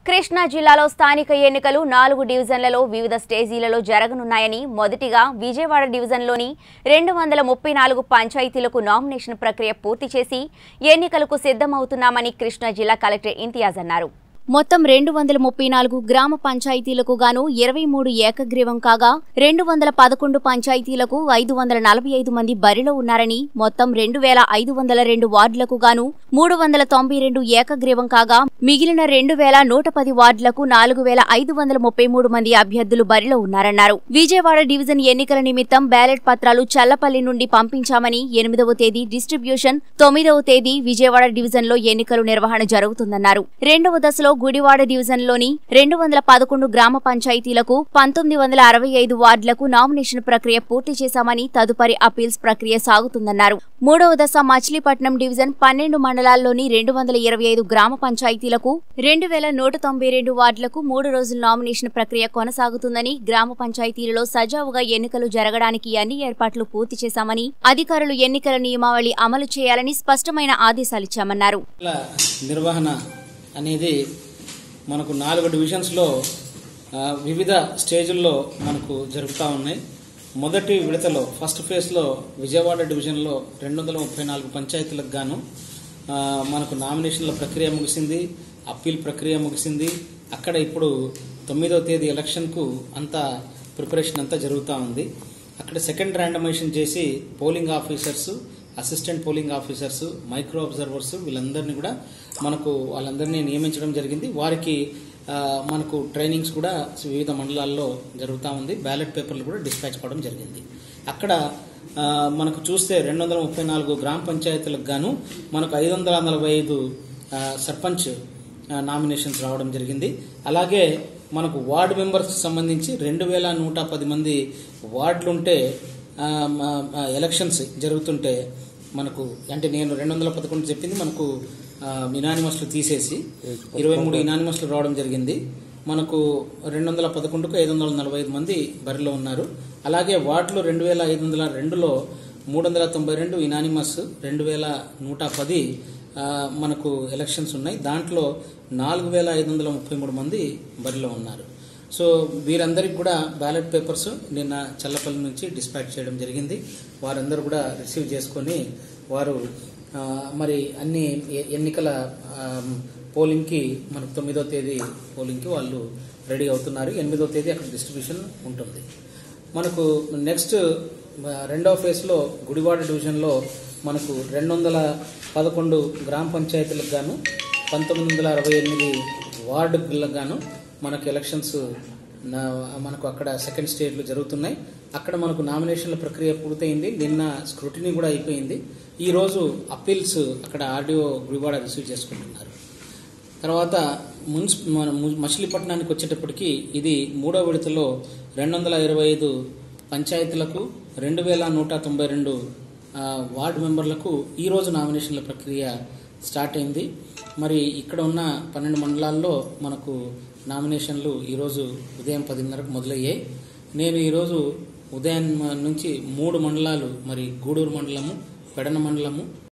కృష్ణా జిల్లాలో స్థానిక ఎన్నికలు నాలుగు డివిజన్లలో వివిధ స్టేజీలలో జరగనున్నాయని మొదటిగా విజయవాడ డివిజన్లోని రెండు వందల ముప్పై నాలుగు పంచాయతీలకు నామినేషన్ ప్రక్రియ పూర్తి చేసి ఎన్నికలకు సిద్ధమవుతున్నామని కృష్ణా జిల్లా కలెక్టర్ ఇంతియాజ్ అన్నారు మొత్తం రెండు వందల ముప్పై నాలుగు గ్రామ పంచాయతీలకు గాను ఇరవై మూడు ఏకగ్రీవం కాగా రెండు వందల పదకొండు పంచాయతీలకు ఐదు వందల నలభై ఐదు మంది బరిలో ఉన్నారని మొత్తం రెండు వేల ఐదు వందల రెండు వార్డులకు గాను మూడు వందల తొంభై రెండు ఏకగ్రీవం కాగా మిగిలిన రెండు వేల నూట పది వార్డులకు నాలుగు వేల ఐదు వందల ముప్పై మూడు మంది అభ్యర్థులు బరిలో ఉన్నారన్నారు విజయవాడ డివిజన్ ఎన్నికల నిమిత్తం బ్యాలెట్ పత్రాలు చల్లపల్లి నుండి పంపించామని ఎనిమిదవ తేదీ డిస్ట్రిబ్యూషన్ తొమ్మిదవ తేదీ విజయవాడ డివిజన్లో ఎన్నికలు నిర్వహణ జరుగుతుందన్నారు రెండవ దశలో గుడివాడ డివిజన్లోని రెండు వందల పదకొండు గ్రామ పంచాయతీలకు పంతొమ్మిది వందల అరవై ఐదు వార్డులకు నామినేషన్ ప్రక్రియ పూర్తి చేశామని తదుపరి అపీల్స్ ప్రక్రియ సాగుతుందన్నారు మూడవ దశ మచిలీపట్నం డివిజన్ పన్నెండు మండలాల్లోని రెండు వందల ఇరవై ఐదు గ్రామ పంచాయతీలకు రెండు వేల నూట తొంభై రెండు వార్డులకు మూడు రోజుల నామినేషన్ ప్రక్రియ కొనసాగుతుందని గ్రామ పంచాయతీలలో సజావుగా ఎన్నికలు జరగడానికి అన్ని ఏర్పాట్లు పూర్తి చేశామని అధికారులు ఎన్నికల నియమావళి అమలు చేయాలని స్పష్టమైన ఆదేశాలిచ్చామన్నారు ఎన్నికల నిర్వహణ అనేది మనకు నాలుగు డివిజన్స్లో ఆ, వివిధ స్టేజుల్లో మనకు జరుగుతూ ఉన్నాయి మొదటి విడతలో ఫస్ట్ ఫేజ్లో విజయవాడ డివిజన్లో రెండు వందల ముప్పై నాలుగు పంచాయతీలకు గాను ఆ, మనకు నామినేషన్ల ప్రక్రియ ముగిసింది అప్పీల్ ప్రక్రియ ముగిసింది అక్కడ ఇప్పుడు తొమ్మిదవ తేదీ ఎలక్షన్కు అంతా ప్రిపరేషన్ అంతా జరుగుతూ ఉంది అక్కడ సెకండ్ ర్యాండమైజేషన్ చేసి polling officers assistant polling officers micro observers వీళ్ళందరినీ కూడా మనకు వాళ్ళందరినీ నియమించడం జరిగింది వారికి ఆ, మనకు ట్రైనింగ్స్ కూడా వివిధ మండలాల్లో జరుగుతూ ఉంది బ్యాలెట్ పేపర్లు కూడా డిస్పాచ్ కావడం జరిగింది అక్కడ ఆ, మనకు చూస్తే రెండు వందల ముప్పై నాలుగు గ్రామ పంచాయతీలకు గాను మనకు ఐదు వందల నలభై ఐదు ఆ, సర్పంచ్ ఆ, నామినేషన్స్ రావడం జరిగింది అలాగే మనకు వార్డు మెంబర్స్ సంబంధించి రెండు వేల నూట పది మంది వార్డులుంటే ఆ, మ- మ- ఎలక్షన్స్ జరుగుతుంటే మనకు అంటే నేను రెండు వందల పదకొండు చెప్పింది మనకు ఇనానిమస్లు తీసేసి ఇరవై మూడు ఇనానిమస్లు రావడం జరిగింది మనకు రెండు వందల పదకొండుకు ఐదు వందల నలభై ఐదు మంది బరిలో ఉన్నారు అలాగే వార్డులో రెండు వేల ఐదు వందల రెండులో మూడు వందల తొంభై రెండు ఇనానిమస్ రెండు వేల నూట పది ఆ, మనకు ఎలక్షన్స్ ఉన్నాయి దాంట్లో నాలుగు వేల ఐదు వందల ముప్పై మూడు మంది బరిలో ఉన్నారు సో వీరందరికి కూడా బ్యాలెట్ పేపర్స్ నిన్న చల్లపల్లి నుంచి డిస్పాచ్ చేయడం జరిగింది వారందరూ కూడా రిసీవ్ చేసుకొని వారు ఆ, మరి అన్ని ఎ- ఎన్నికల ఆ, పోలింగ్కి మనకు తొమ్మిదో తేదీ పోలింగ్కి వాళ్ళు రెడీ అవుతున్నారు ఎనిమిదో తేదీ అక్కడ డిస్ట్రిబ్యూషన్ ఉంటుంది మనకు నెక్స్ట్ ఆ, రెండవ ఫేజ్లో గుడివాడ డివిజన్లో మనకు రెండు వందల పదకొండు గ్రామ పంచాయతీలకు గాను పంతొమ్మిది వందల అరవై ఎనిమిది వార్డులకు గాను మనకు ఎలక్షన్స్ నా- మనకు అక్కడ సెకండ్ స్టేజ్లో జరుగుతున్నాయి అక్కడ మనకు నామినేషన్ల ప్రక్రియ పూర్తయింది నిన్న స్క్రూటినీ కూడా అయిపోయింది ఈ రోజు అప్పీల్స్ అక్కడ ఆర్డీఓ గుడివాడ రిసీవ్ చేసుకుంటున్నారు తర్వాత మున్సి మన ము- మచిలీపట్నానికి వచ్చేటప్పటికి ఇది మూడో విడతలో రెండు వందల ఇరవై ఐదు పంచాయతీలకు రెండు వేల నూట తొంభై రెండు ఆ, వార్డు మెంబర్లకు ఈ రోజు నామినేషన్ల ప్రక్రియ స్టార్ట్ అయింది మరి ఇక్కడ ఉన్న పన్నెండు మండలాల్లో మనకు నామినేషన్లు ఈరోజు ఉదయం పదిన్నరకు మొదలయ్యాయి నేను ఈరోజు ఉదయం నుంచి మూడు మండలాలు మరి గూడూరు మండలము పెడన మండలము